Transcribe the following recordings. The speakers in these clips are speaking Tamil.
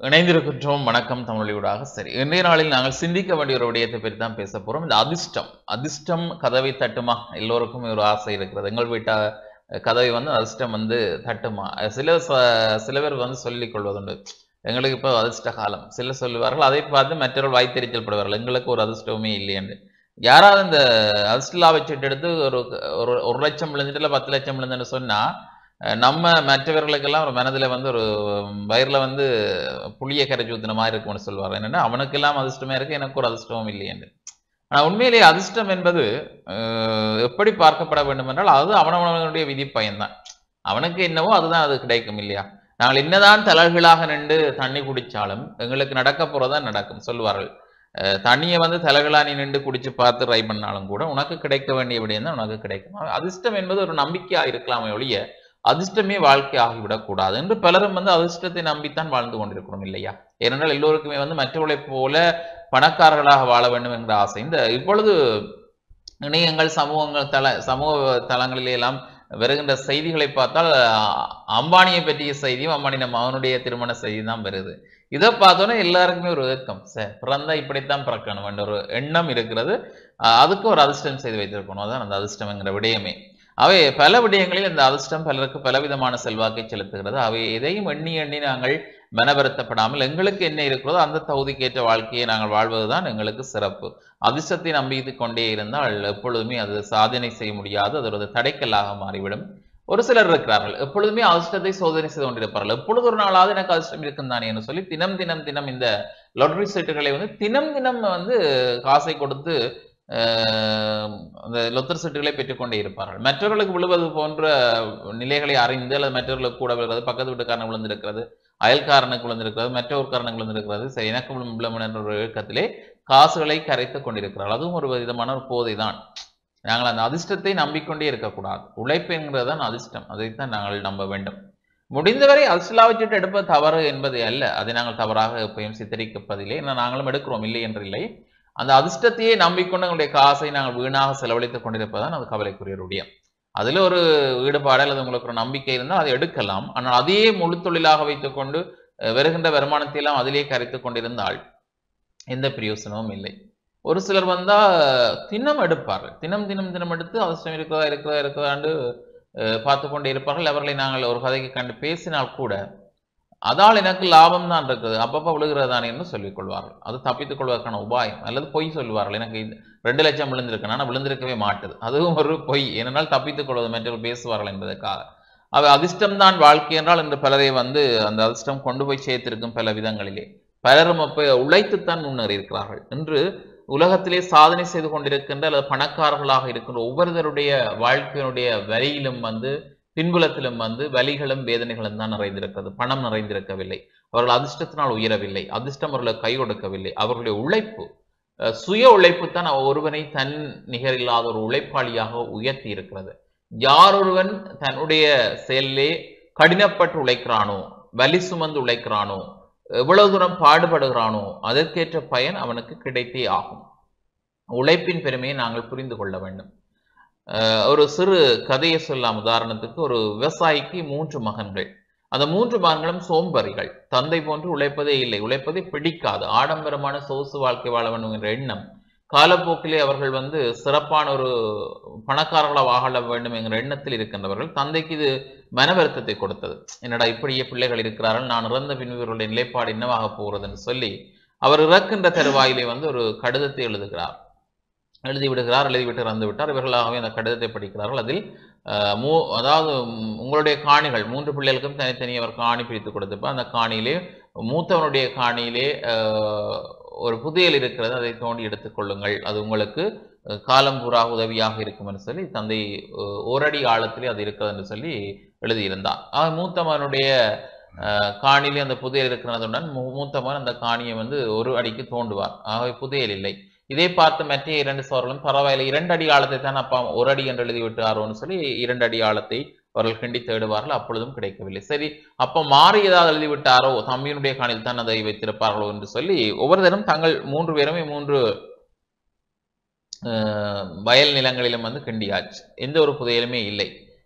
இணைந்திருக்கின்றோம் வணக்கம் தமிழொலியூடாக சரி இன்றைய நாளில் நாங்கள் சிந்திக்க வேண்டிய ஒரு விடயத்தை பற்றி தான் பேச போறோம் இந்த அதிர்ஷ்டம் அதிர்ஷ்டம் கதவை தட்டுமா எல்லோருக்கும் ஒரு ஆசை இருக்கிறது எங்கள் வீட்டா கதவை வந்து அதிர்ஷ்டம் வந்து தட்டுமா சில ச- சில பேர் வந்து சொல்லிக் கொள்வதுண்டு எங்களுக்கு இப்போ அதிர்ஷ்ட காலம் சிலர் சொல்லுவார்கள் அதை பார்த்து மற்றவர்கள் வாய்த்தெரிச்சல் படுவார்கள் எங்களுக்கு ஒரு அதிர்ஷ்டமே இல்லை என்று யாராவது இந்த அதிர்ஷ்டலா வச்சுட்டு எடுத்து ஒரு ஒரு ஒரு லட்சம் விழுந்துட்டு இல்லை பத்து லட்சம் விழுந்துன்னு சொன்னா அஹ் நம்ம மற்றவர்களுக்கெல்லாம் ஒரு மனதில் வந்து ஒரு வயிறுல வந்து புளிய கரைச்சி ஊத்துன மாதிரி இருக்கும்னு சொல்வார் என்னன்னா அவனுக்கெல்லாம் அதிர்ஷ்டமே இருக்கு எனக்கு ஒரு அதிர்ஷ்டமும் இல்லை என்று ஆனால் உண்மையிலேயே அதிர்ஷ்டம் என்பது அஹ், எப்படி பார்க்கப்பட வேண்டும் என்றால் அது அவனவனுடைய விதி பயன்தான் அவனுக்கு என்னவோ அதுதான் அது கிடைக்கும் இல்லையா நாங்கள் என்னதான் தலர்களாக நின்று தண்ணி குடிச்சாலும் எங்களுக்கு நடக்க போறதான் நடக்கும் சொல்லுவார்கள் அஹ், தண்ணியை வந்து தலகளா நீ நின்று குடிச்சு பார்த்து ட்ரை பண்ணாலும் கூட உனக்கு கிடைக்க வேண்டிய விடயம் தான் உனக்கு கிடைக்கும் அதிர்ஷ்டம் என்பது ஒரு நம்பிக்கையா இருக்கலாமே ஒழிய அதிர்ஷ்டமே வாழ்க்கை ஆகிவிடக் கூடாது என்று பலரும் வந்து அதிர்ஷ்டத்தை நம்பித்தான் வாழ்ந்து கொண்டிருக்கிறோம் இல்லையா ஏனென்றால் எல்லோருக்குமே வந்து மற்றவர்களைப் போல பணக்காரர்களாக வாழ வேண்டும் என்ற ஆசை இந்த இப்பொழுது இணையங்கள் சமூகங்கள் தள சமூக தளங்களிலே எல்லாம் வருகின்ற செய்திகளை பார்த்தால் அ- அம்பானியை பற்றிய செய்தியும் அம்பானி நம்ம அவனுடைய திருமண செய்தி தான் வருது இதை பார்த்தோன்னே எல்லாருக்குமே ஒரு ஏக்கம் சார் பிறந்தா இப்படித்தான் பிறக்கணும் என்ற ஒரு எண்ணம் இருக்கிறது அஹ் அதுக்கு ஒரு அதிர்ஷ்டம் செய்து வைத்திருக்கணும் அதான் அந்த அதிர்ஷ்டம்ங்கிற விடயமே அவை பல விடயங்களில் இந்த அதிர்ஷ்டம் பலருக்கு பலவிதமான செல்வாக்கை செலுத்துகிறது அவை எதையும் எண்ணி எண்ணி நாங்கள் மனவருத்தப்படாமல் எங்களுக்கு என்ன இருக்கிறதோ அந்த தகுதிக்கேற்ற வாழ்க்கையை நாங்கள் வாழ்வதுதான் எங்களுக்கு சிறப்பு அதிர்ஷ்டத்தை நம்பித்து கொண்டே இருந்தால் எப்பொழுதுமே அது சாதனை செய்ய முடியாது அது ஒரு தடைக்கல்லாக மாறிவிடும் ஒரு சிலர் இருக்கிறார்கள் எப்பொழுதுமே அதிர்ஷ்டத்தை சோதனை செய்து கொண்டிருப்பார்கள் எப்பொழுது ஒரு நாளாவது எனக்கு அதிர்ஷ்டம் இருக்கும் தானே என்று சொல்லி தினம் தினம் தினம் இந்த லாட்டரி சீட்டுகளை வந்து தினம் தினம் வந்து காசை கொடுத்து ஆஹ், அந்த லொத்தர் சீட்டுகளை பெற்றுக்கொண்டே இருப்பார்கள் மற்றவர்களுக்கு விழுவது போன்ற நிலைகளை அறிந்து அல்லது மற்றவர்களுக்கு கூட விழுகிறது பக்கத்து வீட்டுக்காரன் விழுந்திருக்கிறது அயல்காரனுக்கு விழுந்திருக்கிறது மற்றொருக்காரனுக்கு விழுந்திருக்கிறது சரி எனக்கு விழும் விழும் என்ற ஒரு இயக்கத்திலே காசுகளை கரைத்துக் கொண்டிருக்கிறார்கள் அதுவும் ஒரு விதமான ஒரு போதை தான் நாங்கள் அந்த அதிர்ஷ்டத்தை நம்பிக்கொண்டே இருக்கக்கூடாது உழைப்பு என்கிறது தான் அதிர்ஷ்டம் அதைத்தான் நாங்கள் நம்ப வேண்டும் முடிந்தவரை அதிர்ஷ்டலா வச்சுட்டு எடுப்பது தவறு என்பது அல்ல அதை நாங்கள் தவறாக எப்பயும் சித்தரிக்கப்பதில்லை ஏன்னா நாங்களும் எடுக்கிறோம் இல்லை என்று இல்லை அந்த அதிர்ஷ்டத்தையே நம்பிக்கொண்டு எங்களுடைய காசை நாங்கள் வீணாக செலவழித்துக் கொண்டிருப்பதுதான் அது கவலைக்குரிய ஒரு விடயம் அதுல ஒரு ஈடுபாடு அல்லது உங்களுக்கு ஒரு நம்பிக்கை இருந்தால் அதை எடுக்கலாம் ஆனால் அதையே முழு தொழிலாக வைத்துக்கொண்டு அஹ், வருகின்ற வருமானத்தை எல்லாம் அதிலே கரைத்துக் கொண்டிருந்தால் எந்த பிரயோசனமும் இல்லை ஒரு சிலர் வந்தா தினம் எடுப்பார்கள் தினம் தினம் தினம் எடுத்து அதிர்ஷ்டம் இருக்கிறதா இருக்கிறதா இருக்கிறதாண்டு அஹ், பார்த்து கொண்டே இருப்பார்கள் அவர்களை நாங்கள் ஒரு கதைக்கு கண்டு பேசினால் கூட அதால் எனக்கு லாபம் தான் இருக்குது அப்பப்போ விழுகிறதானே என்று சொல்லிக் கொள்வார்கள் அது தப்பித்துக் கொள்வதற்கான உபாயம் அல்லது பொய் சொல்வார்கள் எனக்கு இது ரெண்டு லட்சம் விழுந்திருக்கேன் ஆனால் விழுந்திருக்கவே மாட்டுது அதுவும் ஒரு பொய் ஏனென்றால் தப்பித்துக் கொள்வது மற்றவர்கள் பேசுவார்கள் என்பதற்காக அவை அதிர்ஷ்டம் தான் வாழ்க்கை என்றால் இன்று பலரை வந்து அந்த அதிர்ஷ்டம் கொண்டு போய் சேர்த்திருக்கும் பல விதங்களிலே பலரும் அப்ப உழைத்துத்தான் முன்னேறி இருக்கிறார்கள் இன்று உலகத்திலே சாதனை செய்து கொண்டிருக்கின்ற அல்லது பணக்காரர்களாக இருக்கின்ற ஒவ்வொருவருடைய வாழ்க்கையினுடைய வரியிலும் வந்து பின்புலத்திலும் வந்து வலிகளும் வேதனைகளும் தான் நிறைந்திருக்கிறது பணம் நிறைந்திருக்கவில்லை அவர்கள் அதிர்ஷ்டத்தினால் உயரவில்லை அதிர்ஷ்டம் அவர்களுக்கு கை கொடுக்கவில்லை அவர்களுடைய உழைப்பு அஹ், சுய உழைப்பு தான் ஒருவனை தன் நிகரில்லாத ஒரு உழைப்பாளியாக உயர்த்தி இருக்கிறது யார் ஒருவன் தன்னுடைய செயலிலே கடினப்பட்டு உழைக்கிறானோ வலி சுமந்து உழைக்கிறானோ எவ்வளவு தூரம் பாடுபடுகிறானோ அதற்கேற்ற பயன் அவனுக்கு கிடைத்தே ஆகும் உழைப்பின் பெருமையை நாங்கள் புரிந்து கொள்ள வேண்டும் அஹ் ஒரு சிறு கதையை சொல்லலாம் உதாரணத்துக்கு ஒரு விவசாயிக்கு மூன்று மகன்கள் அந்த மூன்று மகன்களும் சோம்பறிகள் தந்தை போன்று உழைப்பதே இல்லை உழைப்பதை பிடிக்காது ஆடம்பரமான சொகுசு வாழ்க்கை வாழ வேண்டும் என்ற எண்ணம் காலப்போக்கிலே அவர்கள் வந்து சிறப்பான ஒரு பணக்காரர்களாக வாழ வேண்டும் என்கிற எண்ணத்தில் இருக்கின்றவர்கள் தந்தைக்கு இது மன வருத்தத்தை கொடுத்தது என்னடா இப்படியே பிள்ளைகள் இருக்கிறார்கள் நான் இறந்த பின் இவர்களுடைய நிலைப்பாடு என்னவாக போகிறதுன்னு சொல்லி அவர் இறக்கின்ற தருவாயிலே வந்து ஒரு கடிதத்தை எழுதுகிறார் எழுதி விடுகிறார் எழுதிவிட்டு இறந்து விட்டார் இவர்களாகவே அந்த கடிதத்தை படிக்கிறார்கள் அதில் அஹ், மூ அதாவது ம், உங்களுடைய காணிகள் மூன்று பிள்ளைகளுக்கும் தனித்தனி அவர் காணி பிரித்து கொடுத்தப்ப அந்த காணியிலே மூத்தவனுடைய காணியிலே அஹ், ஒரு புதையல் இருக்கிறது அதை தோண்டி எடுத்துக்கொள்ளுங்கள் அது உங்களுக்கு அஹ், காலம் பூரா உதவியாக இருக்கும் என்று சொல்லி தந்தை அஹ், ஓரடி ஆழத்திலே அது இருக்கிறது என்று சொல்லி எழுதியிருந்தார் ஆக மூத்தவனுடைய அஹ், காணியிலே அந்த புதையல் இருக்கிறதுடன் மூ- மூத்தவன் அந்த காணியை வந்து ஒரு அடிக்கு தோண்டுவார் ஆகவே புதையல் இல்லை இதை பார்த்து மற்ற இரண்டு சோழர்களும் பரவாயில்லை இரண்டு அடி ஆழத்தை தான் அப்பா ஒரு அடி என்று எழுதி விட்டாரோன்னு சொல்லி இரண்டு அடி ஆழத்தை அவர்கள் கிண்டி தேடுவார்கள் அப்பொழுதும் கிடைக்கவில்லை சரி அப்ப மாறி ஏதாவது எழுதி விட்டாரோ தம்பியினுடைய காணில் தான் அதை வைத்திருப்பார்களோ என்று சொல்லி ஒவ்வொருத்தரும் தங்கள் மூன்று பேருமே மூன்று அஹ், வயல் நிலங்களிலும் வந்து கிண்டியாச்சு எந்த ஒரு புதையலுமே இல்லை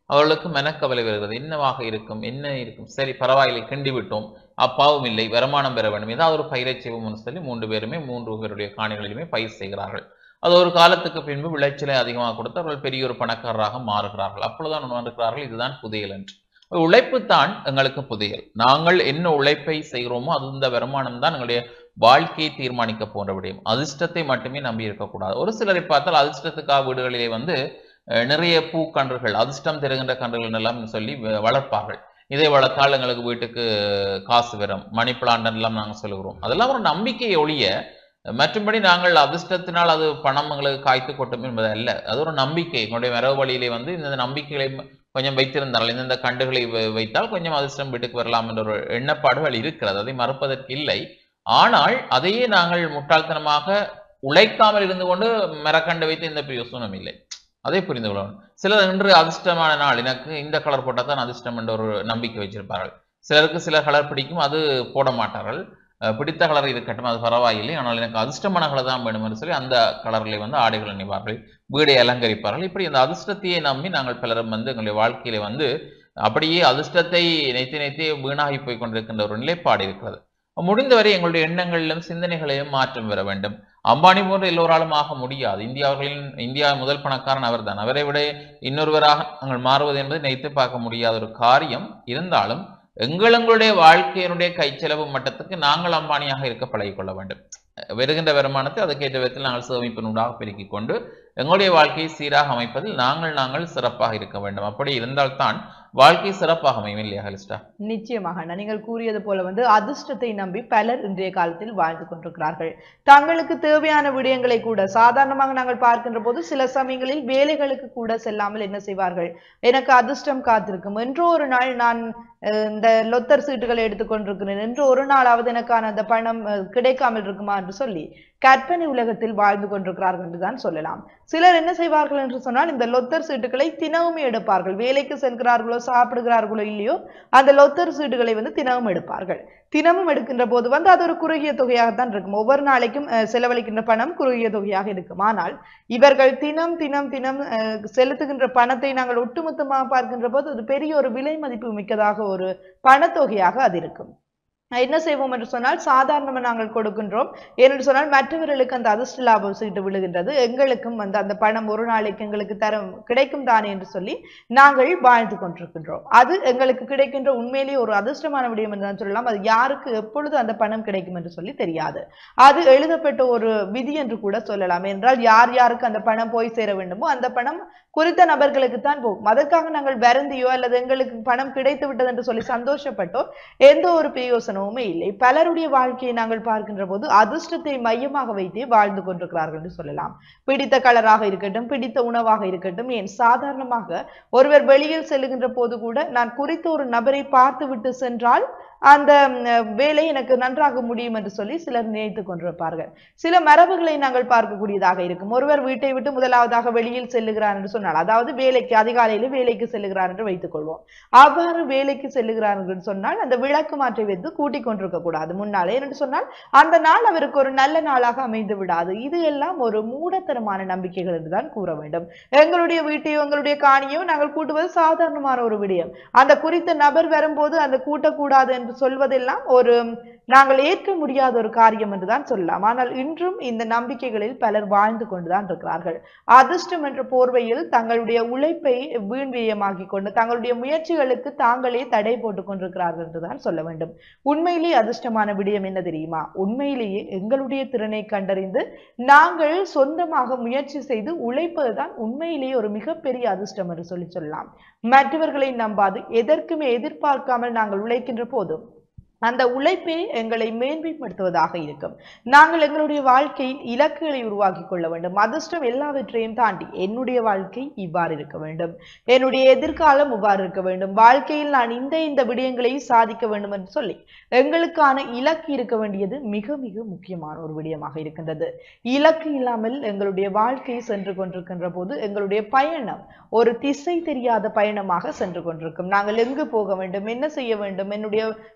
அவர்களுக்கு மனக்கவலை வருகிறது என்னவாக இருக்கும் என்ன இருக்கும் சரி பரவாயில்லை கிண்டி விட்டோம் அப்பாவும் இல்லை வருமானம் பெற வேண்டும் ஏதாவது ஒரு பயிரை செய்வோம்னு சொல்லி மூன்று பேருமே மூன்று பேருடைய காணிகளிலுமே பயிர் செய்கிறார்கள் அது ஒரு காலத்துக்கு பின்பு விளைச்சலை அதிகமாக கொடுத்து அவர்கள் பெரிய ஒரு பணக்காரராக மாறுகிறார்கள் அப்பொழுதுதான் உணர்கிறார்கள் இதுதான் புதையல் என்று உழைப்பு தான் எங்களுக்கு புதையல் நாங்கள் என்ன உழைப்பை செய்கிறோமோ அது இந்த வருமானம் தான் எங்களுடைய வாழ்க்கையை தீர்மானிக்க போன்ற விடயம் அதிர்ஷ்டத்தை மட்டுமே நம்பி இருக்கக்கூடாது ஒரு சிலரை பார்த்தால் அதிர்ஷ்டத்துக்காக வீடுகளிலே வந்து அஹ், நிறைய பூக்கன்றுகள் அதிர்ஷ்டம் தருகின்ற கன்றுகள் எல்லாம் சொல்லி வ- வளர்ப்பார்கள் இதை வளர்த்தால் எங்களுக்கு வீட்டுக்கு காசு வரும் மணி பிளான்ட் எல்லாம் நாங்கள் சொல்லுகிறோம் அதெல்லாம் ஒரு நம்பிக்கை ஒழிய மற்றும்படி நாங்கள் அதிர்ஷ்டத்தினால் அது பணம் எங்களுக்கு காய்த்து கொட்டும் என்பது அல்ல அது ஒரு நம்பிக்கை எங்களுடைய வரவு வழியிலே வந்து இந்த நம்பிக்கைகளை கொஞ்சம் வைத்திருந்தார்கள் இந்தந்த கண்டுகளை வ- வைத்தால் கொஞ்சம் அதிர்ஷ்டம் வீட்டுக்கு வரலாம் என்ற ஒரு எண்ணப்பாடுகள் இருக்கிறது அதை மறுப்பதற்கு இல்லை ஆனால் அதையே நாங்கள் முட்டாள்தனமாக உழைக்காமல் இருந்து கொண்டு மரக்கண்டு வைத்து எந்த பிரயோசனம் இல்லை அதை புரிந்து கொள்ளணும் சிலர் இன்று அதிர்ஷ்டமான நாள் எனக்கு இந்த கலர் போட்டால் தான் அதிர்ஷ்டம் என்ற ஒரு நம்பிக்கை வச்சிருப்பார்கள் சிலருக்கு சில கலர் பிடிக்கும் அது போட மாட்டார்கள் அஹ் பிடித்த கலர் இருக்கட்டும் அது பரவாயில்லை ஆனால் எனக்கு அதிர்ஷ்டமான கலர் தான் வேணும் என்று சொல்லி அந்த கலரில் வந்து ஆடைகள் அணிவார்கள் வீடை அலங்கரிப்பார்கள் இப்படி அந்த அதிர்ஷ்டத்தையே நம்பி நாங்கள் பலரும் வந்து எங்களுடைய வாழ்க்கையில வந்து அப்படியே அதிர்ஷ்டத்தை நினைத்து நினைத்தே வீணாகி போய் கொண்டிருக்கின்ற ஒரு நிலைப்பாடு இருக்கிறது முடிந்தவரை எங்களுடைய எண்ணங்களிலும் சிந்தனைகளிலும் மாற்றம் வர வேண்டும் அம்பானி போன்ற எல்லோராலும் ஆக முடியாது இந்தியாவர்களின் இந்தியா முதல் பணக்காரன் அவர்தான் அவரை விட இன்னொருவராக நாங்கள் மாறுவது என்பது நினைத்து பார்க்க முடியாத ஒரு காரியம் இருந்தாலும் எங்களுடைய வாழ்க்கையினுடைய கைச்செலவு மட்டத்துக்கு நாங்கள் அம்பானியாக இருக்க பழகிக்கொள்ள வேண்டும் வருகின்ற வருமானத்தை அதுக்கேற்ற விதத்தில் நாங்கள் சேமிப்பினூடாக பெருக்கிக் கொண்டு எங்களுடைய வாழ்க்கையை சீராக அமைப்பதில் நாங்கள் நாங்கள் சிறப்பாக இருக்க வேண்டும் அப்படி இருந்தால்தான் வாழ்க்கை சிறப்பாக அமையும் இல்லையா ஹலிஸ்டா நிச்சயமாக அண்ணா. நீங்கள் கூறியது போல வந்து அதிர்ஷ்டத்தை நம்பி பலர் இன்றைய காலத்தில் வாழ்ந்து கொண்டிருக்கிறார்கள் தங்களுக்கு தேவையான விடயங்களை கூட சாதாரணமாக நாங்கள் பார்க்கின்ற போது சில சமயங்களில் வேலைகளுக்கு கூட செல்லாமல் என்ன செய்வார்கள் எனக்கு அதிர்ஷ்டம் காத்திருக்கும் என்றோ ஒரு நாள் நான் அஹ், இந்த லொத்தர் சீட்டுகளை எடுத்துக்கொண்டிருக்கிறேன் என்று ஒரு நாளாவது எனக்கான அந்த பணம் அஹ், கிடைக்காமல் இருக்குமா என்று சொல்லி கற்பனை உலகத்தில் வாழ்ந்து கொண்டிருக்கிறார்கள் என்றுதான் சொல்லலாம் சிலர் என்ன செய்வார்கள் என்று சொன்னால் இந்த லொத்தர் சீட்டுகளை தினமும் எடுப்பார்கள் வேலைக்கு செல்கிறார்களோ சாப்பிடுகிறார்களோ இல்லையோ அந்த லொத்தர் சீட்டுகளை வந்து தினமும் எடுப்பார்கள் தினமும் எடுக்கின்ற போது வந்து அது ஒரு குறுகிய தொகையாகத்தான் இருக்கும் ஒவ்வொரு நாளைக்கும் அஹ், செலவழிக்கின்ற பணம் குறுகிய தொகையாக இருக்கும் ஆனால் இவர்கள் தினம் தினம் தினம் அஹ், செலுத்துகின்ற பணத்தை நாங்கள் ஒட்டுமொத்தமாக பார்க்கின்ற போது அது பெரிய ஒரு விலை மதிப்பு மிக்கதாக ஒரு பணத்தொகையாக அது இருக்கும் அஹ் என்ன செய்வோம் என்று சொன்னால் சாதாரணமாக நாங்கள் கொடுக்கின்றோம் ஏனென்று சொன்னால் மற்றவர்களுக்கு அந்த அதிர்ஷ்ட லாபம் சீட்டு விழுகின்றது எங்களுக்கும் வந்து அந்த பணம் ஒரு நாளைக்கு எங்களுக்கு தரும் கிடைக்கும் தானே என்று சொல்லி நாங்கள் வாழ்ந்து கொண்டிருக்கின்றோம் அது எங்களுக்கு கிடைக்கின்ற உண்மையிலேயே ஒரு அதிர்ஷ்டமான விடயம் என்று தான் சொல்லலாம் அது யாருக்கு எப்பொழுது அந்த பணம் கிடைக்கும் என்று சொல்லி தெரியாது அது எழுதப்பட்ட ஒரு விதி என்று கூட சொல்லலாம் என்றால் யார் யாருக்கு அந்த பணம் போய் சேர வேண்டுமோ அந்த பணம் குறித்த நபர்களுக்கு தான் போகும் அதற்காக நாங்கள் வருந்தியோ அல்லது எங்களுக்கு பணம் கிடைத்து விட்டது என்று சொல்லி சந்தோஷப்பட்டோ எந்த ஒரு பிரயோசனமுமே இல்லை பலருடைய வாழ்க்கையை நாங்கள் பார்க்கின்ற போது அதிர்ஷ்டத்தை மையமாக வைத்தே வாழ்ந்து கொண்டிருக்கிறார்கள் என்று சொல்லலாம் பிடித்த கலராக இருக்கட்டும் பிடித்த உணவாக இருக்கட்டும் ஏன் சாதாரணமாக ஒருவர் வெளியில் செல்லுகின்ற போது கூட நான் குறித்த ஒரு நபரை பார்த்து விட்டு சென்றால் அந்த ம், வேலை எனக்கு நன்றாக முடியும் என்று சொல்லி சிலர் நினைத்து கொண்டிருப்பார்கள் சில மரபுகளை நாங்கள் பார்க்கக்கூடியதாக இருக்கும் ஒருவர் வீட்டை விட்டு முதலாவதாக வெளியில் செல்லுகிறார் என்று சொன்னால் அதாவது வேலைக்கு அதிகாலையில் வேலைக்கு செல்லுகிறார் என்று வைத்துக் கொள்வோம் அவ்வாறு வேலைக்கு செல்லுகிறார் என்று சொன்னால் அந்த விளக்கு மாற்றை வைத்து கூட்டிக் கொண்டிருக்க கூடாது முன்னாலே என்று சொன்னால் அந்த நாள் அவருக்கு ஒரு நல்ல நாளாக அமைந்து விடாது இது எல்லாம் ஒரு மூடத்தனமான நம்பிக்கைகள் என்றுதான் கூற வேண்டும் எங்களுடைய வீட்டையோ எங்களுடைய காணியோ நாங்கள் கூட்டுவது சாதாரணமான ஒரு விடயம் அந்த குறித்த நபர் வரும்போது அந்த கூட்டக்கூடாது என்று சொல்வதெல்லாம் ஒரு நாங்கள் ஏற்க முடியாத ஒரு காரியம் என்றுதான் சொல்லலாம் ஆனால் இன்றும் இந்த நம்பிக்கைகளில் பலர் வாழ்ந்து கொண்டுதான் இருக்கிறார்கள் அதிர்ஷ்டம் என்ற போர்வையில் தங்களுடைய உழைப்பை வீண் விரயமாக்கிக் கொண்டு தங்களுடைய முயற்சிகளுக்கு தாங்களே தடை போட்டுக் கொண்டிருக்கிறார்கள் என்றுதான் சொல்ல வேண்டும் உண்மையிலேயே அதிர்ஷ்டமான விடயம் என்ன தெரியுமா உண்மையிலேயே எங்களுடைய திறனை கண்டறிந்து நாங்கள் சொந்தமாக முயற்சி செய்து உழைப்பதுதான் உண்மையிலேயே ஒரு மிகப்பெரிய அதிர்ஷ்டம் என்று சொல்லி சொல்லலாம் மற்றவர்களை நம்பாது எதற்குமே எதிர்பார்க்காமல் நாங்கள் உழைக்கின்ற போதும் அந்த உழைப்பே எங்களை மேன்மைப்படுத்துவதாக இருக்கும் நாங்கள் எங்களுடைய வாழ்க்கையில் இலக்குகளை உருவாக்கி கொள்ள வேண்டும் அதிர்ஷ்டம் எல்லாவற்றையும் தாண்டி என்னுடைய வாழ்க்கை இவ்வாறு இருக்க வேண்டும் என்னுடைய எதிர்காலம் இவ்வாறு இருக்க வேண்டும் வாழ்க்கையில் நான் இந்த இந்த விடயங்களை சாதிக்க வேண்டும் என்று சொல்லி எங்களுக்கான இலக்கு இருக்க வேண்டியது மிக மிக முக்கியமான ஒரு விடயமாக இருக்கின்றது இலக்கு இல்லாமல் எங்களுடைய வாழ்க்கை சென்று கொண்டிருக்கின்ற போது எங்களுடைய பயணம் ஒரு திசை தெரியாத பயணமாக சென்று கொண்டிருக்கும் நாங்கள் எங்கு போக வேண்டும் என்ன செய்ய வேண்டும் என்னுடைய வாழ்க்கை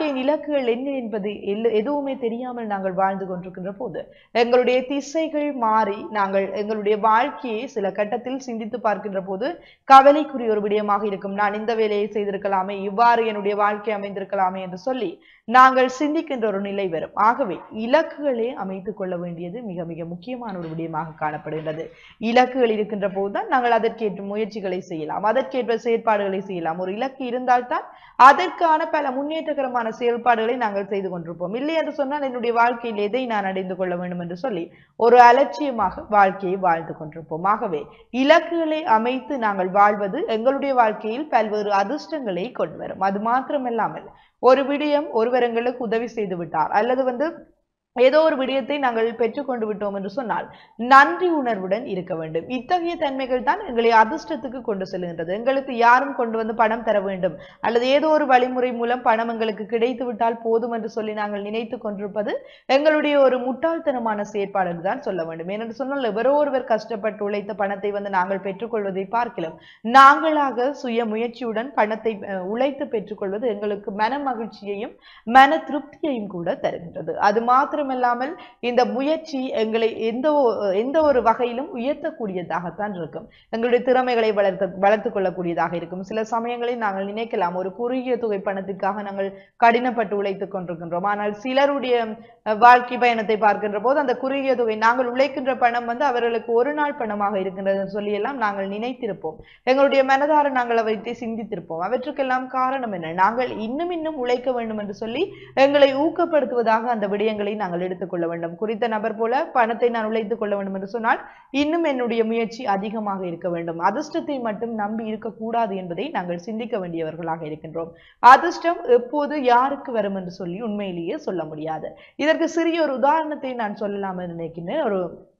வாழ்க்கையின் இலக்குகள் என்ன என்பது எல்ல- எதுவுமே தெரியாமல் நாங்கள் வாழ்ந்து கொண்டிருக்கின்ற போது எங்களுடைய திசைகள் மாறி நாங்கள் எங்களுடைய வாழ்க்கையை சில கட்டத்தில் சிந்தித்து பார்க்கின்ற போது கவலைக்குரிய ஒரு விடயமாக இருக்கும் நான் இந்த வேலையை செய்திருக்கலாமே இவ்வாறு என்னுடைய வாழ்க்கை அமைந்திருக்கலாமே என்று சொல்லி நாங்கள் சிந்திக்கின்ற ஒரு நிலை வரும் ஆகவே இலக்குகளை அமைத்துக் கொள்ள வேண்டியது மிக மிக முக்கியமான ஒரு விடயமாக காணப்படுகின்றது இலக்குகள் இருக்கின்ற போதுதான் நாங்கள் அதற்கேற்ற முயற்சிகளை செய்யலாம் அதற்கேற்ற செயற்பாடுகளை செய்யலாம் ஒரு இலக்கு இருந்தால்தான் அதற்கான பல முன்னேற்றகரமான செயல்பாடுகளை நாங்கள் செய்து கொண்டிருப்போம் இல்லை என்று சொன்னால் என்னுடைய வாழ்க்கையில் எதை நான் அடைந்து கொள்ள வேண்டும் என்று சொல்லி ஒரு அலட்சியமாக வாழ்க்கையை வாழ்ந்து கொண்டிருப்போம் ஆகவே இலக்குகளை அமைத்து நாங்கள் வாழ்வது எங்களுடைய வாழ்க்கையில் பல்வேறு அதிர்ஷ்டங்களை கொண்டு வரும் அது மாத்திரமல்லாமல் ஒரு விடயம் ஒருவர் எங்களுக்கு உதவி செய்து விட்டார் அல்லது வந்து ஏதோ ஒரு விடயத்தை நாங்கள் பெற்றுக்கொண்டு விட்டோம் என்று சொன்னால் நன்றி உணர்வுடன் இருக்க வேண்டும் இத்தகைய தன்மைகள் தான் எங்களை அதிர்ஷ்டத்துக்கு கொண்டு செல்கின்றது எங்களுக்கு யாரும் கொண்டு வந்து பணம் தர வேண்டும் அல்லது ஏதோ ஒரு வழிமுறை மூலம் பணம் எங்களுக்கு கிடைத்து விட்டால் போதும் என்று சொல்லி நாங்கள் நினைத்து கொண்டிருப்பது எங்களுடைய ஒரு முட்டாள்தனமான செயற்பாடு என்று தான் சொல்ல வேண்டும் ஏனென்று சொன்னால் எவரோ ஒருவர் கஷ்டப்பட்டு உழைத்த பணத்தை வந்து நாங்கள் பெற்றுக்கொள்வதை பார்க்கலாம் நாங்களாக சுய முயற்சியுடன் பணத்தை அஹ், உழைத்து பெற்றுக்கொள்வது எங்களுக்கு மன மகிழ்ச்சியையும் மன திருப்தியையும் கூட தருகின்றது அது மாத்திரமல்லாமல் இந்த முயற்சி எங்களை எந்த ஒ- எந்த ஒரு வகையிலும் உயர்த்தக்கூடியதாகத்தான் இருக்கும் எங்களுடைய திறமைகளை வளர்த்த வளர்த்துக் கொள்ளக்கூடியதாக இருக்கும் சில சமயங்களில் நாங்கள் நினைக்கலாம் ஒரு குறுகிய தொகை பணத்திற்காக நாங்கள் கடினப்பட்டு உழைத்துக் கொண்டிருக்கின்றோம் ஆனால் சிலருடைய அஹ், வாழ்க்கை பயணத்தை பார்க்கின்ற போது அந்த குறுகிய தொகை நாங்கள் உழைக்கின்ற பணம் வந்து அவர்களுக்கு ஒரு நாள் பணமாக இருக்கின்றது என்று சொல்லி எல்லாம் நாங்கள் நினைத்திருப்போம் எங்களுடைய மனதார நாங்கள் அவற்றை சிந்தித்திருப்போம் அவற்றுக்கெல்லாம் காரணம் என்ன நாங்கள் இன்னும் இன்னும் உழைக்க வேண்டும் என்று சொல்லி எங்களை ஊக்கப்படுத்துவதாக அந்த விடயங்களை நாங்கள் எடுத்துக்கொள்ள வேண்டும் குறித்த நபர் போல பணத்தை நான் உழைத்துக் கொள்ள வேண்டும் என்று சொன்னால் இன்னும் என்னுடைய முயற்சி அதிகமாக இருக்க வேண்டும் அதிர்ஷ்டத்தை மட்டும் நம்பி இருக்கக்கூடாது என்பதை நாங்கள் சிந்திக்க வேண்டியவர்களாக இருக்கின்றோம் அதிர்ஷ்டம் எப்போது யாருக்கு வரும் என்று சொல்லி உண்மையிலேயே சொல்ல முடியாது இதற்கு சிறிய ஒரு உதாரணத்தை நான் சொல்லலாம் என்று நினைக்கின்றேன் ஒரு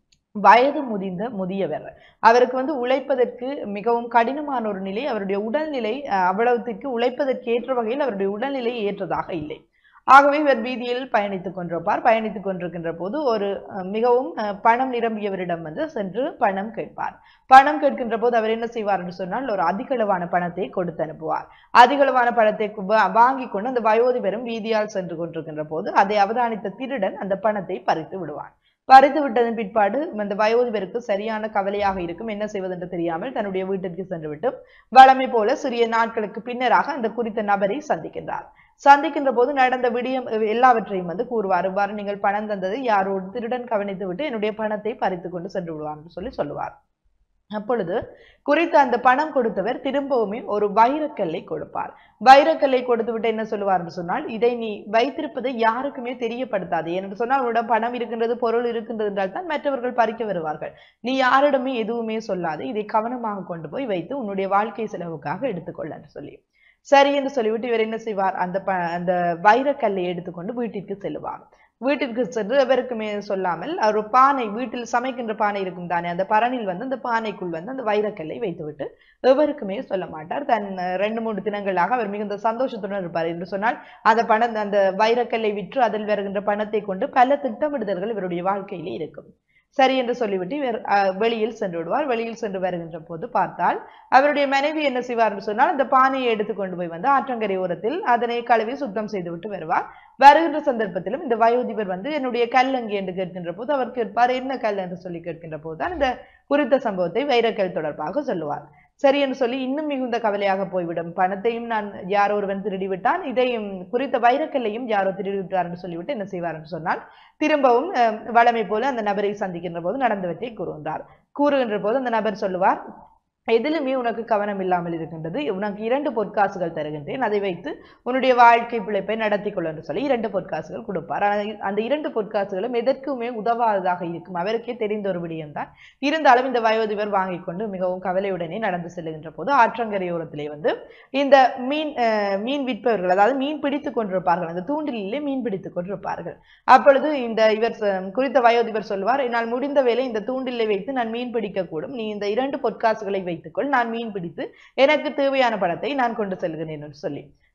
வயது முதிர்ந்த முதியவர் அவருக்கு வந்து உழைப்பதற்கு மிகவும் கடினமான ஒரு நிலை அவருடைய உடல்நிலை அஹ், அவ்வளவுத்திற்கு உழைப்பதற்கு ஏற்ற வகையில் அவருடைய உடல்நிலை ஏற்றதாக இல்லை ஆகவே இவர் வீதியில் பயணித்துக் கொண்டிருப்பார் பயணித்துக் கொண்டிருக்கின்ற போது ஒரு அஹ், மிகவும் அஹ், பணம் நிரம்பியவரிடம் வந்து சென்று பணம் கேட்பார் பணம் கேட்கின்ற போது அவர் என்ன செய்வார் என்று சொன்னால் ஒரு அதிகளவான பணத்தை கொடுத்து அனுப்புவார் அதிகளவான பணத்தை கு- வா- வாங்கி கொண்டு அந்த வயோதிபரும் வீதியால் சென்று கொண்டிருக்கின்ற போது அதை அவதானித்த திருடன் அந்த பணத்தை பறித்து விடுவான் பறித்து விட்டதன் பிற்பாடு அந்த வயோதிபருக்கு சரியான கவலையாக இருக்கும் என்ன செய்வதென்று தெரியாமல் தன்னுடைய வீட்டிற்கு சென்று விட்டு வழமை போல சிறிய நாட்களுக்கு பின்னராக அந்த குறித்த நபரை சந்திக்கின்றார் சந்திக்கின்ற போது நடந்த விடியம் எல்லாவற்றையும் வந்து கூறுவார் இவ்வாறு நீங்கள் பணம் தந்ததை யாரோடு திருடன் கவனித்து விட்டு என்னுடைய பணத்தை பறித்து கொண்டு சென்று விடுவார் என்று சொல்லி சொல்லுவார் அப்பொழுது குறித்த அந்த பணம் கொடுத்தவர் திரும்பவுமே ஒரு வைரக்கல்லை கொடுப்பார் வைரக்கல்லை கொடுத்து விட்டு என்ன சொல்லுவார் என்று சொன்னால் இதை நீ வைத்திருப்பதை யாருக்குமே தெரியப்படுத்தாது என்று சொன்னால் உன்னிடம் பணம் இருக்கின்றது பொருள் இருக்கின்றது என்றால் தான் மற்றவர்கள் பறிக்க வருவார்கள் நீ யாரிடமே எதுவுமே சொல்லாது இதை கவனமாக கொண்டு போய் வைத்து உன்னுடைய வாழ்க்கை செலவுக்காக எடுத்துக்கொள்ள என்று சொல்லி சரி என்று சொல்லிவிட்டு இவர் என்ன செய்வார் அந்த ப அந்த வைரக்கல்லை எடுத்துக்கொண்டு வீட்டிற்கு செல்லுவார் வீட்டிற்கு சென்று எவருக்குமே சொல்லாமல் ஒரு பானை வீட்டில் சமைக்கின்ற பானை இருக்கும் தானே அந்த பரணில் வந்து அந்த பானைக்குள் வந்து அந்த வைரக்கல்லை வைத்துவிட்டு எவருக்குமே சொல்ல மாட்டார் தன் அஹ், ரெண்டு மூன்று தினங்களாக அவர் மிகுந்த சந்தோஷத்துடன் இருப்பார் என்று சொன்னால் அந்த பணம் அந்த வைரக்கல்லை விற்று அதில் வருகின்ற பணத்தை கொண்டு பல திட்டமிடுதல்கள் இவருடைய வாழ்க்கையிலே இருக்கும் சரி என்று சொல்லிவிட்டு இவர் அஹ், வெளியில் சென்று விடுவார் வெளியில் சென்று வருகின்ற போது பார்த்தால் அவருடைய மனைவி என்ன செய்வார் என்று சொன்னால் அந்த பானையை எடுத்துக்கொண்டு போய் வந்து ஆற்றங்கரை ஓரத்தில் அதனை கழுவி சுத்தம் செய்துவிட்டு வருவார் வருகின்ற சந்தர்ப்பத்திலும் இந்த வயோதிபர் வந்து என்னுடைய கல் அங்கே என்று கேட்கின்ற போது அவர் கேட்பார் என்ன கல் என்று சொல்லி கேட்கின்ற போது தான் இந்த குறித்த சம்பவத்தை வைரக்கல் தொடர்பாக சொல்லுவார் சரி என்று சொல்லி இன்னும் மிகுந்த கவலையாக போய்விடும் பணத்தையும் நான் யாரோ ஒருவன் திருடி விட்டான் இதையும் குறித்த வைரக்கல்லையும் யாரோ திருடி விட்டார் என்று சொல்லிவிட்டு என்ன செய்வார் என்று சொன்னால் திரும்பவும் அஹ், வழமை போல அந்த நபரை சந்திக்கின்ற போது நடந்தவற்றை கூறுகின்றார் கூறுகின்ற போது அந்த நபர் சொல்லுவார் எதிலுமே உனக்கு கவனம் இல்லாமல் இருக்கின்றது உனக்கு இரண்டு பொற்காசுகள் தருகின்றேன் அதை வைத்து உன்னுடைய வாழ்க்கை பிழைப்பை நடத்தி கொள்ள என்று சொல்லி இரண்டு பொற்காசுகள் கொடுப்பார் ஆனால் அந்த இரண்டு பொற்காசுகளும் எதற்குமே உதவாததாக இருக்கும் அவருக்கே தெரிந்த ஒரு விடயம்தான் இருந்தாலும் இந்த வயோதிபர் வாங்கிக் கொண்டு மிகவும் கவலையுடனே நடந்து செல்லுகின்ற போது ஆற்றங்கரையோரத்திலே வந்து இந்த மீன் அஹ், மீன் விற்பவர்கள் அதாவது மீன் பிடித்துக் கொண்டிருப்பார்கள் அந்த தூண்டிலே மீன் பிடித்துக் கொண்டிருப்பார்கள் அப்பொழுது இந்த இவர் ச- குறித்த வயோதிபர் சொல்வார் என்னால் முடிந்த வேளை இந்த தூண்டிலை வைத்து நான் மீன் பிடிக்கக்கூடும் நீ இந்த இரண்டு பொற்காசுகளை வைத்துக்கொள் நான் மீன் பிடித்து எனக்கு தேவையான பணத்தை நான் கொண்டு செல்கிறேன் என்று சொல்லி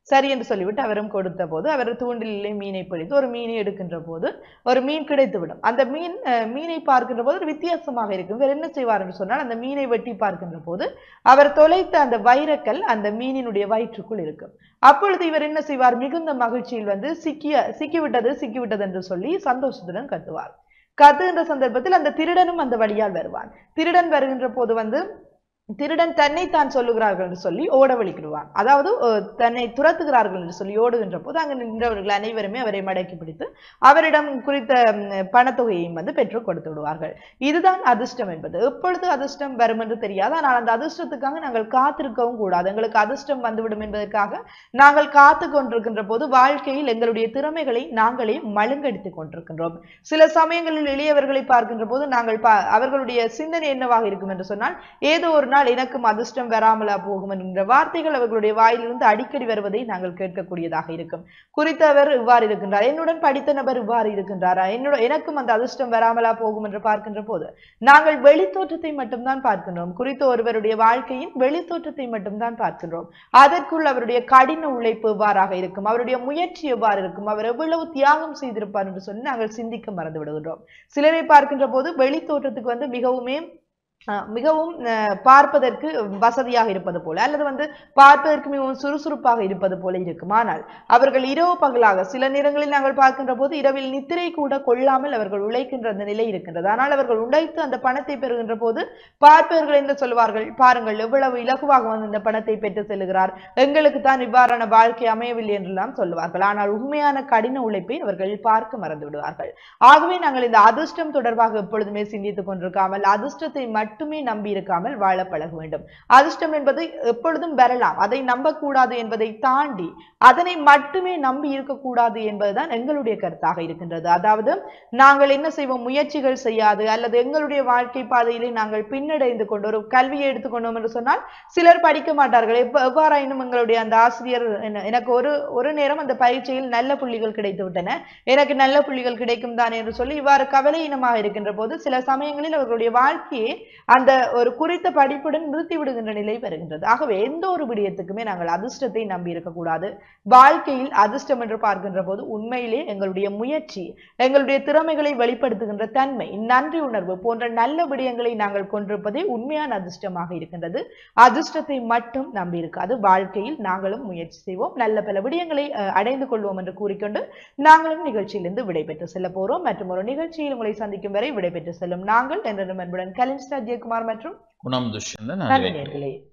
சரி என்று சொல்லிவிட்டு அவரும் கொடுத்த போது அவர் தூண்டிலே மீனை பிடித்து ஒரு மீனை எடுக்கின்ற போது ஒரு மீன் கிடைத்துவிடும் அந்த மீன் அஹ், மீனை பார்க்கின்ற போது ஒரு வித்தியாசமாக இருக்கும் இவர் என்ன செய்வார் என்று சொன்னால் அந்த மீனை வெட்டி பார்க்கின்ற போது அவர் தொலைத்த அந்த வைரக்கல் அந்த மீனினுடைய வயிற்றுக்குள் இருக்கும் அப்பொழுது இவர் என்ன செய்வார் மிகுந்த மகிழ்ச்சியில் வந்து சிக்கிய சிக்கிவிட்டது சிக்கிவிட்டது என்று சொல்லி சந்தோஷத்துடன் கத்துவார் கத்துகின்ற சந்தர்ப்பத்தில் அந்த திருடனும் அந்த வழியால் வருவான் திருடன் வருகின்ற போது வந்து திருடன் தன்னைத்தான் சொல்லுகிறார்கள் என்று சொல்லி ஓட வலிக்கிடுவான் அதாவது அஹ், தன்னை துரத்துகிறார்கள் என்று சொல்லி ஓடுகின்ற போது அங்கு நின்றவர்கள் அனைவருமே அவரை மடக்கி பிடித்து அவரிடம் குறித்த ம், பணத்தொகையையும் வந்து பெற்றுக் கொடுத்து விடுவார்கள் இதுதான் அதிர்ஷ்டம் என்பது எப்பொழுது அதிர்ஷ்டம் வரும் என்று தெரியாது ஆனால் அந்த அதிர்ஷ்டத்துக்காக நாங்கள் காத்திருக்கவும் கூடாது எங்களுக்கு அதிர்ஷ்டம் வந்துவிடும் என்பதற்காக நாங்கள் காத்து கொண்டிருக்கின்ற போது வாழ்க்கையில் எங்களுடைய திறமைகளை நாங்களே மழுங்கடித்துக் கொண்டிருக்கின்றோம் சில சமயங்களில் எளியவர்களை பார்க்கின்ற போது நாங்கள் பா- அவர்களுடைய சிந்தனை என்னவாக இருக்கும் என்று சொன்னால் ஏதோ ஒரு நாள் எனக்கும் அதிர்ஷ்டம் வராமலா போகும் என்கின்ற வார்த்தைகள் அவர்களுடைய வாயிலிருந்து அடிக்கடி வருவதை நாங்கள் கேட்கக்கூடியதாக இருக்கும் குறித்தவர் இவ்வாறு இருக்கின்றார் என்னுடன் படித்த நபர் இவ்வாறு இருக்கின்றாரா என்னோட எனக்கும் அந்த அதிர்ஷ்டம் வராமலா போகும் என்று பார்க்கின்ற போது நாங்கள் வெளித்தோற்றத்தை மட்டும்தான் பார்க்கின்றோம் குறித்த ஒருவருடைய வாழ்க்கையின் வெளித்தோற்றத்தை மட்டும்தான் பார்க்கின்றோம் அதற்குள் அவருடைய கடின உழைப்பு எவ்வாறாக இருக்கும் அவருடைய முயற்சி எவ்வாறு இருக்கும் அவர் எவ்வளவு தியாகம் செய்திருப்பார் என்று சொல்லி நாங்கள் சிந்திக்க மறந்து விடுகின்றோம் சிலரை பார்க்கின்ற போது வெளித்தோற்றத்துக்கு வந்து மிகவுமே அஹ், மிகவும் அஹ், பார்ப்பதற்கு வசதியாக இருப்பது போல அல்லது வந்து பார்ப்பதற்கு மிகவும் சுறுசுறுப்பாக இருப்பது போல இருக்கும் ஆனால் அவர்கள் இரவு பகலாக சில நேரங்களில் நாங்கள் பார்க்கின்ற போது இரவில் நித்திரை கூட கொள்ளாமல் அவர்கள் உழைக்கின்ற அந்த நிலை இருக்கின்றது ஆனால் அவர்கள் உழைத்து அந்த பணத்தை பெறுகின்ற போது பார்ப்பவர்கள் என்ன சொல்வார்கள் பாருங்கள் எவ்வளவு இலகுவாக வந்து இந்த பணத்தை பெற்று செல்கிறார் எங்களுக்கு தான் இவ்வாறான வாழ்க்கை அமையவில்லை என்றெல்லாம் சொல்லுவார்கள் ஆனால் உண்மையான கடின உழைப்பை அவர்கள் பார்க்க மறந்து விடுவார்கள் ஆகவே நாங்கள் இந்த அதிர்ஷ்டம் தொடர்பாக எப்பொழுதுமே சிந்தித்துக் கொண்டிருக்காமல் அதிர்ஷ்டத்தை மட்டுமே நம்பி இருக்காமல் வாழ பழக வேண்டும் அதிர்ஷ்டம் என்பது எப்பொழுதும் வரலாம் அதை நம்பக்கூடாது என்பதை தாண்டி அதனை மட்டுமே நம்பி இருக்கக்கூடாது என்பதுதான் எங்களுடைய கருத்தாக இருக்கின்றது அதாவது நாங்கள் என்ன செய்வோம் முயற்சிகள் செய்யாது அல்லது எங்களுடைய வாழ்க்கை பாதையிலே நாங்கள் பின்னடைந்து கொண்டு ஒரு கல்வியை எடுத்துக்கொண்டோம் என்று சொன்னால் சிலர் படிக்க மாட்டார்கள் எப்ப எவ்வாறாயினும் எங்களுடைய அந்த ஆசிரியர் என்ன- எனக்கு ஒரு ஒரு நேரம் அந்த பரீட்சையில் நல்ல புள்ளிகள் கிடைத்து விட்டன எனக்கு நல்ல புள்ளிகள் கிடைக்கும் தானே என்று சொல்லி இவ்வாறு கவலையினமாக இருக்கின்ற போது சில சமயங்களில் அவர்களுடைய வாழ்க்கையை அந்த ஒரு குறித்த படிப்புடன் நிறுத்தி விடுகின்ற நிலை வருகின்றது ஆகவே எந்த ஒரு விடயத்துக்குமே நாங்கள் அதிர்ஷ்டத்தை நம்பி இருக்கக்கூடாது வாழ்க்கையில் அதிர்ஷ்டம் என்று பார்க்கின்ற போது உண்மையிலே எங்களுடைய முயற்சி எங்களுடைய திறமைகளை வெளிப்படுத்துகின்ற தன்மை நன்றி உணர்வு போன்ற நல்ல விடயங்களை நாங்கள் கொண்டிருப்பதே உண்மையான அதிர்ஷ்டமாக இருக்கின்றது அதிர்ஷ்டத்தை மட்டும் நம்பி இருக்காது வாழ்க்கையில் நாங்களும் முயற்சி செய்வோம் நல்ல பல விடயங்களை அஹ், அடைந்து கொள்வோம் என்று கூறிக்கொண்டு நாங்களும் நிகழ்ச்சியிலிருந்து விடைபெற்று செல்ல போறோம் மற்றும் ஒரு நிகழ்ச்சியில் உங்களை சந்திக்கும் வரை விடைபெற்று செல்லும் நாங்கள் என்ற அன்புடன் கலின்ஸ்டா ஜெயக்குமார் மற்றும் குணம் துஷ்யந்தன் நன்றி நன்றி நேயர்களே